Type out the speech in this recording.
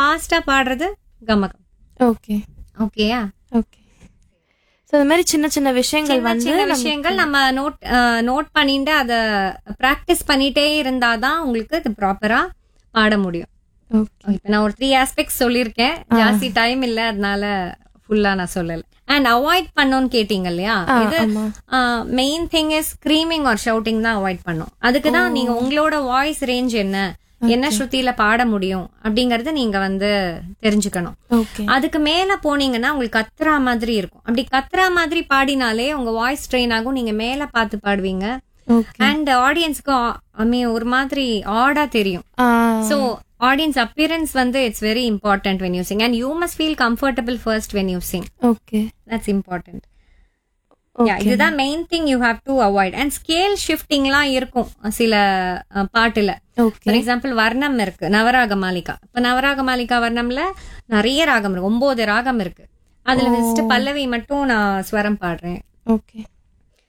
ஃபாஸ்டா பாடுறது கமகம் ஓகே ஓகேயா ஓகே ஸோ இந்த மாதிரி சின்ன சின்ன விஷயங்கள் சின்ன வந்து சின்ன நமக்கு- விஷயங்கள் நம்ம நோட் நோட் பண்ணிட்டு அத பிராக்டிஸ் பண்ணிட்டே இருந்தாதான் உங்களுக்கு இது ப்ராப்பரா பாட முடியும் Okay. இப்ப நான் ஒரு த்ரீ ஆஸ்பெக்ட்ஸ் சொல்லியிருக்கேன் ஜாஸ்தி டைம் இல்ல அதனால ஃபுல்லா நான் சொல்லல அண்ட் அவாய்ட் பண்ணோம்னு கேட்டீங்க இல்லையா ஆ, இது ஆமா. மெயின் திங் இஸ் ஸ்க்ரீமிங் ஒரு ஷவுட்டிங் தான் அவாய்ட் பண்ணும் அதுக்கு தான் நீங்க உங்களோட வாய்ஸ் ரேஞ்ச் என்ன என்ன ஸ்ருதியில பாட முடியும் அப்படிங்கறத நீங்க வந்து தெரிஞ்சுக்கணும் ஓகே அதுக்கு மேல போனீங்கன்னா உங்களுக்கு கத்துறா மாதிரி இருக்கும் அப்படி கத்துறா மாதிரி பாடினாலே உங்க வாய்ஸ் ட்ரெயின் ஆகும் நீங்க மேல பார்த்து பாடுவீங்க ஓகே அண்ட் ஆடியன்ஸ்க்கு ஐ மீன் ஒரு மாதிரி ஆடா தெரியும் சோ ஆடியன்ஸ் அப்பியரன்ஸ் வந்து it's very important when you sing and you must feel comfortable first when you sing okay that's important இதுதான் main thing you have to avoid and scale ஷிஃப்டிங்லாம் இருக்கும் சில அஹ், பாட்டுல ஓகே ஃபார் எக்ஸாம்பிள் வர்ணம் இருக்கு நவராக மாலிகா இப்ப நவராக மாலிகா வர்ணம்ல நிறைய ராகம் இருக்கு ஒன்பது ராகம் இருக்கு அதுல ஃபர்ஸ்ட் பல்லவி மட்டும் நான் ஸ்வரம் பாடுறேன் ஓகே